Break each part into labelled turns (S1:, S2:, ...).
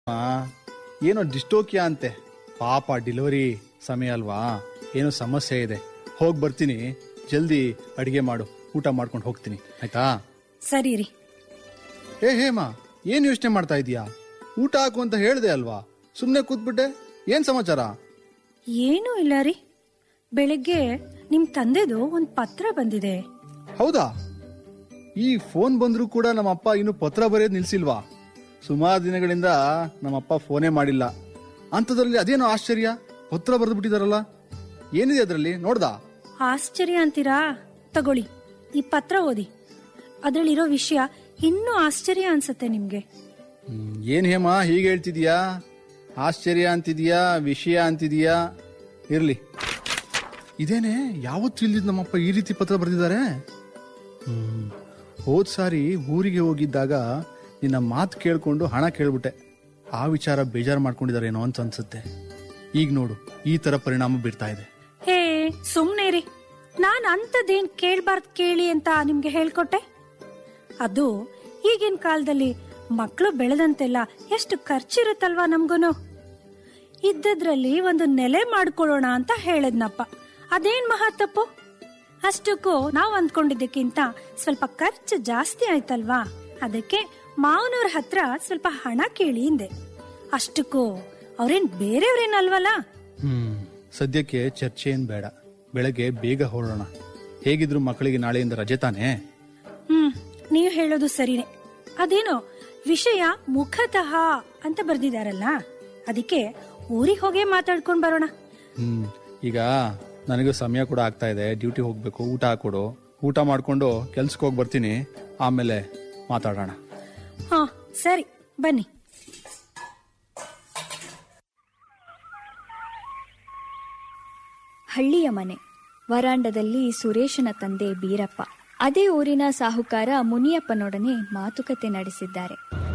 S1: ಆ, ಏನೋ ಡಿಸ್ಟೋಕಿಯಾ ಅಂತೆ ಪಾಪ ಡೆಲಿವರಿ ಸಮಯ ಅಲ್ವಾ ಏನೋ ಸಮಸ್ಯೆ ಇದೆ ಹೋಗಿ ಬರ್ತೀನಿ ಜಲ್ದಿ ಅಡಿಗೆ ಮಾಡು ಊಟ ಮಾಡ್ಕೊಂಡು ಹೋಗ್ತೀನಿ ಆಯ್ತಾ
S2: ಸರಿ ರೀ
S1: ಏ ಹೇಮಾ ಏನ್ ಯೋಚನೆ ಮಾಡ್ತಾ ಇದೀಯಾ ಊಟ ಹಾಕು ಅಂತ ಹೇಳ್ದೆ ಅಲ್ವಾ ಸುಮ್ನೆ ಕೂತ್ಬಿಟ್ಟೆ ಏನ್ ಸಮಾಚಾರ
S2: ಏನೂ ಇಲ್ಲ ರೀ ಬೆಳಿಗ್ಗೆ ನಿಮ್ ತಂದೆದು ಒಂದ್ ಪತ್ರ ಬಂದಿದೆ
S1: ಹೌದಾ ಈ ಫೋನ್ ಬಂದ್ರೂ ಕೂಡ ನಮ್ಮಪ್ಪ ಇನ್ನು ಪತ್ರ ಬರೆಯೋದ್ ನಿಲ್ಸಿಲ್ವಾ ಸುಮಾರು ದಿನಗಳಿಂದ ನಮ್ಮಪ್ಪ ಫೋನೇ ಮಾಡಿಲ್ಲ ಅಂಥದ್ರಲ್ಲಿ ಅದೇನೋ ಆಶ್ಚರ್ಯ ಪತ್ರ ಬರೆದು ಬಿಟ್ಟಿದಾರಲ್ಲ ಏನಿದೆ ಅದರಲ್ಲಿ ನೋಡ್ದಾ
S2: ಆಶ್ಚರ್ಯ ಅಂತೀರಾ ತಗೊಳ್ಳಿ ಈ ಪತ್ರ ಓದಿ ಅದ್ರಲ್ಲಿರೋ ವಿಷಯ ಇನ್ನೂ ಆಶ್ಚರ್ಯ ಅನ್ಸತ್ತೆ ನಿಮ್ಗೆ
S1: ಹ್ಮ್, ಏನ್ ಹೇಮ ಹೀಗೆ ಹೇಳ್ತಿದ್ಯಾ ಆಶ್ಚರ್ಯ ಅಂತಿದ್ಯಾ ವಿಷಯ ಅಂತಿದ್ಯಾ ಇರ್ಲಿ ಇದೇನೆ ಯಾವತ್ತೂ ಇಲ್ದಿದ್ ನಮ್ಮಪ್ಪ ಈ ರೀತಿ ಪತ್ರ ಬರೆದಿದ್ದಾರೆ ಹ್ಮ್ ಹೋದ್ ಸಾರಿ ಊರಿಗೆ ಹೋಗಿದ್ದಾಗ ನಿನ್ನ ಮಾತು ಕೇಳ್ಕೊಂಡು ಹಣ ಕೇಳ್ಬಿಟ್ಟೆ ಆ ವಿಚಾರ ಬೇಜಾರು ಮಾಡ್ಕೊಂಡಿದಾರೇನೋ ಅಂತ ಅನ್ಸುತ್ತೆ ಈಗ ನೋಡು ಈ ತರ ಪರಿಣಾಮ ಬೀರ್ತಾ ಇದೆ
S2: ಹೇ ಸುಮ್ನೆ ರೀ ನಾನ್ ಅಂತದೇನ್ ಕೇಳ್ಬಾರ್ದ್ ಕೇಳಿ ಅಂತ ನಿಮ್ಗೆ ಹೇಳ್ಕೊಟ್ಟೆ ಅದು ಈಗಿನ ಕಾಲದಲ್ಲಿ ಮಕ್ಕಳು ಬೆಳೆದಂತೆಲ್ಲ ಎಷ್ಟು ಖರ್ಚಿರುತ್ತಲ್ವಾ ನಮ್ಗೂನು ಇದ್ದದ್ರಲ್ಲಿ ಒಂದು ನೆಲೆ ಮಾಡ್ಕೊಳ್ಳೋಣ ಅಂತ ಹೇಳದ್ನಪ್ಪ ಅದೇನ್ ಮಹಾ ತಪ್ಪು ಅಷ್ಟಕ್ಕೂ ನಾವ್ ಅಂದ್ಕೊಂಡಿದ್ದಕ್ಕಿಂತ ಸ್ವಲ್ಪ ಖರ್ಚು ಜಾಸ್ತಿ ಆಯ್ತಲ್ವಾ ಅದಕ್ಕೆ ಮಾವನವ್ರ ಹತ್ರ ಸ್ವಲ್ಪ ಹಣ ಕೇಳಿ ಹಿಂದೆ ಅಷ್ಟಕ್ಕೂ ಅವ್ರೇನ್ ಬೇರೆಯವ್ರೇನಲ್ವಲ್ಲ
S1: ಹ್ಮ್ ಸದ್ಯಕ್ಕೆ ಚರ್ಚೆ ಏನ್ ಬೇಡ ಬೆಳಗ್ಗೆ ಬೇಗ ಹೊರಡೋಣ ಹೇಗಿದ್ರು ಮಕ್ಕಳಿಗೆ ನಾಳೆಯಿಂದ ರಜೆ ತಾನೇ
S2: ಹ್ಮ್ ನೀವು ಹೇಳೋದು ಸರಿನೇ ಅದೇನೋ ವಿಷಯ ಮುಖತಃ ಅಂತ ಬರ್ದಿದಾರಲ್ಲ ಅದಕ್ಕೆ ಊರಿಗೆ ಹೋಗೇ ಮಾತಾಡ್ಕೊಂಡ್ ಬರೋಣ
S1: ಹ್ಮ್ ಈಗ ನನಗೂ ಸಮಯ ಕೂಡ ಆಗ್ತಾ ಇದೆ ಡ್ಯೂಟಿ ಹೋಗ್ಬೇಕು ಊಟ ಹಾಕೊಡು ಊಟ ಮಾಡ್ಕೊಂಡು ಕೆಲ್ಸಕ್ಕೆ ಹೋಗಿ ಬರ್ತೀನಿ ಆಮೇಲೆ ಮಾತಾಡೋಣ
S2: ಹಾ ಸರಿ ಬನ್ನಿ
S3: ಹಳ್ಳಿಯ ಮನೆ ವರಾಂಡದಲ್ಲಿ ಸುರೇಶನ ತಂದೆ ಬೀರಪ್ಪ ಅದೇ ಊರಿನ ಸಾಹುಕಾರ ಮುನಿಯಪ್ಪನೊಡನೆ ಮಾತುಕತೆ ನಡೆಸಿದ್ದಾರೆ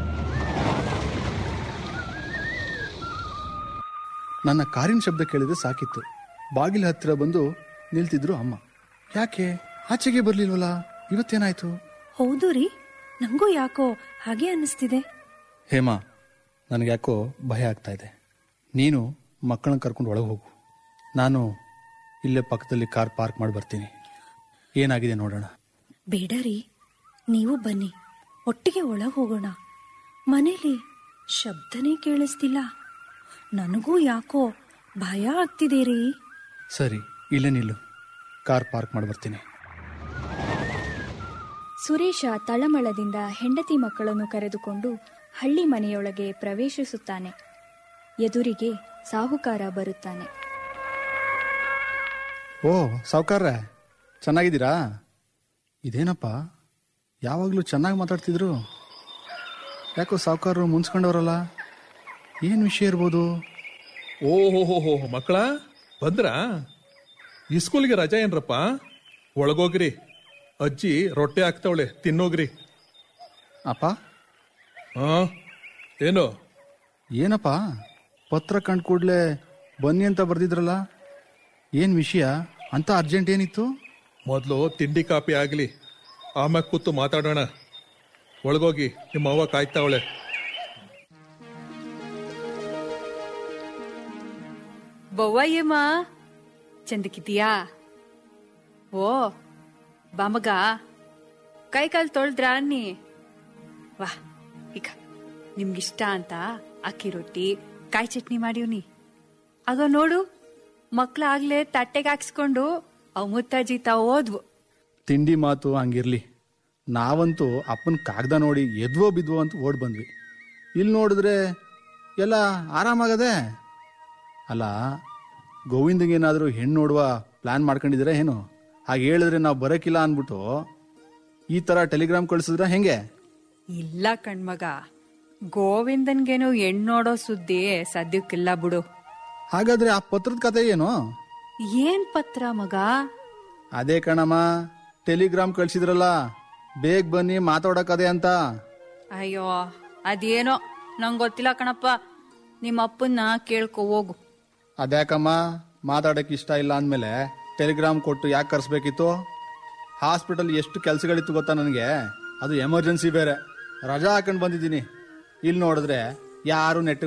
S1: ನನ್ನ ಕಾರಿನ ಶಬ್ದ ಕೇಳಿದ್ರೆ ಸಾಕಿತ್ತು ಬಾಗಿಲ ಹತ್ತಿರ ಬಂದು ನಿಲ್ತಿದ್ರು ಅಮ್ಮ ಯಾಕೆ ಆಚೆಗೆ ಬರ್ಲಿಲ್ವಲ್ಲ ಇವತ್ತೇನಾಯ್ತು
S2: ಹೌದು ರೀ ನಂಗೂ ಯಾಕೋ ಹಾಗೆ ಅನ್ನಿಸ್ತಿದೆ
S1: ಹೇಮಾ ನನಗೆ ಯಾಕೋ ಭಯ ಆಗ್ತಾ ಇದೆ ನೀನು ಮಕ್ಕಳನ್ನ ಕರ್ಕೊಂಡು ಒಳಗೆ ಹೋಗು ನಾನು ಇಲ್ಲೇ ಪಕ್ಕದಲ್ಲಿ ಕಾರ್ ಪಾರ್ಕ್ ಮಾಡಿ ಬರ್ತೀನಿ ಏನಾಗಿದೆ ನೋಡೋಣ
S2: ಬೇಡ ರೀ ನೀವು ಬನ್ನಿ ಒಟ್ಟಿಗೆ ಒಳಗ್ ಹೋಗೋಣ ಮನೇಲಿ ಶಬ್ದನೇ ಕೇಳಿಸ್ತಿಲ್ಲ ನನಗೂ ಯಾಕೋ ಭಯ ಆಗ್ತಿದೆ ರೀ
S1: ಸರಿ ಇಲ್ಲೇ ನಿಲ್ಲು ಕಾರ್ ಪಾರ್ಕ್ ಮಾಡಿ ಬರ್ತೀನಿ
S3: ಸುರೇಶ ತಳಮಳದಿಂದ ಹೆಂಡತಿ ಮಕ್ಕಳನ್ನು ಕರೆದುಕೊಂಡು ಹಳ್ಳಿ ಮನೆಯೊಳಗೆ ಪ್ರವೇಶಿಸುತ್ತಾನೆ ಎದುರಿಗೆ ಸಾಹುಕಾರ ಬರುತ್ತಾನೆ
S1: ಓ ಸಾವ್ಕಾರ್ರೆ ಚೆನ್ನಾಗಿದ್ದೀರಾ ಇದೇನಪ್ಪ ಯಾವಾಗಲೂ ಚೆನ್ನಾಗಿ ಮಾತಾಡ್ತಿದ್ರು ಯಾಕೋ ಸಾವ್ಕಾರರು ಮುನ್ಸ್ಕೊಂಡವ್ರಲ್ಲ ಏನು ವಿಷಯ ಇರ್ಬೋದು
S4: ಓಹೋ ಮಕ್ಕಳ ಬಂದ್ರಾ ಈ ಸ್ಕೂಲ್ಗೆ ರಜಾ ಏನ್ರಪ್ಪ ಒಳಗೋಗ್ರಿ ಅಜ್ಜಿ ರೊಟ್ಟೆ ಹಾಕ್ತಾವಳೆ ತಿನ್ನೋಗ್ರಿ
S1: ಅಪ್ಪ
S4: ಹಾ ಏನು
S1: ಏನಪ್ಪ ಪತ್ರ ಕಂಡು ಕೂಡಲೇ ಬನ್ನಿ ಅಂತ ಬರ್ದಿದ್ರಲ್ಲ ಏನು ವಿಷಯ ಅಂತ ಅರ್ಜೆಂಟ್ ಏನಿತ್ತು
S4: ಮೊದಲು ತಿಂಡಿ ಕಾಪಿ ಆಗ್ಲಿ ಆಮ್ಯಾಗ ಕೂತು ಮಾತಾಡೋಣ ಒಳಗೋಗಿ ನಿಮ್ಮ ಅವ್ವ ಕಾಯ್ತಾವಳೆ
S5: ಬವ್ವಯ್ಯಮ್ಮ ಚಂದಕ್ಕಿದೀಯಾ ಓ ಬಾಮಗ ಕೈ ಕಾಲು ತೊಳ್ದ್ರಾ ಅನ್ನಿ ವಾ ಈಗ ನಿಮ್ಗಿಷ್ಟ ಅಂತ ಅಕ್ಕಿ ರೊಟ್ಟಿ ಕಾಯಿ ಚಟ್ನಿ ಮಾಡಿವ್ನಿ ಆಗ ನೋಡು ಮಕ್ಳಾಗ್ಲೇ ತಟ್ಟೆಗೆ ಹಾಕ್ಸ್ಕೊಂಡು ಅವ್ ಮುತ್ತಾಜಿ ತಾವ್ ಓದ್ವು
S1: ತಿಂಡಿ ಮಾತು ಹಂಗಿರ್ಲಿ ನಾವಂತೂ ಅಪ್ಪನ ಕಾಗ್ದ ನೋಡಿ ಎದ್ವೋ ಬಿದ್ವೋ ಅಂತ ಓಡ್ ಬಂದ್ವಿ ಇಲ್ಲಿ ನೋಡಿದ್ರೆ ಎಲ್ಲ ಆರಾಮಾಗದೆ ಅಲ್ಲ ಗೋವಿಂದಗೇನಾದರೂ ಹೆಣ್ಣು ನೋಡುವ ಪ್ಲಾನ್ ಮಾಡ್ಕೊಂಡಿದ್ದೀರಾ ಏನು ಹಾಗೆ ಹೇಳಿದ್ರೆ ನಾವು ಬರೋಕ್ಕಿಲ್ಲ ಅಂದ್ಬಿಟ್ಟು ಈ ಥರ ಟೆಲಿಗ್ರಾಮ್ ಕಳಿಸಿದ್ರೆ ಹೆಂಗೆ
S5: ಇಲ್ಲ ಕಣ್ಮಗ ಗೋವಿಂದನ್ಗೇನು ಹೆಣ್ಣೋಡೋ ಸುದ್ದಿ ಸದ್ಯಕ್ಕಿಲ್ಲ ಬಿಡು
S1: ಹಾಗಾದ್ರೆ ಆ ಪತ್ರದ ಕತೆ ಏನು
S5: ಏನ್ ಪತ್ರ ಮಗ
S1: ಅದೇ ಕಣಮ್ಮ ಟೆಲಿಗ್ರಾಮ್ ಕಳ್ಸಿದ್ರಲ್ಲ ಬೇಗ ಬನ್ನಿ ಮಾತಾಡೋಕದೆ ಅಂತ
S5: ಅಯ್ಯೋ ಅದೇನೋ ನಂಗ್ ಗೊತ್ತಿಲ್ಲ ಕಣಪ್ಪ ನಿಮ್ಮ ಅಪ್ಪನ್ನ ಕೇಳ್ಕೊ ಹೋಗು
S1: ಅದ್ಯಾಕಮ್ಮ ಮಾತಾಡಕ್ಕೆ ಇಷ್ಟ ಇಲ್ಲ ಅಂದಮೇಲೆ ಟೆಲಿಗ್ರಾಮ್ ಕೊಟ್ಟು ಯಾಕೆ ಕರ್ಸ್ಬೇಕಿತ್ತು ಹಾಸ್ಪಿಟಲ್ ಎಷ್ಟು ಕೆಲಸಗಳಿತ್ತು ಗೊತ್ತಾ ನನಗೆ ಅದು ಎಮರ್ಜೆನ್ಸಿ ಬೇರೆ ರಜಾ ಹಾಕೊಂಡು ಬಂದಿದ್ದೀನಿ ಇಲ್ಲಿ ನೋಡಿದ್ರೆ ಯಾರು ನೆಟ್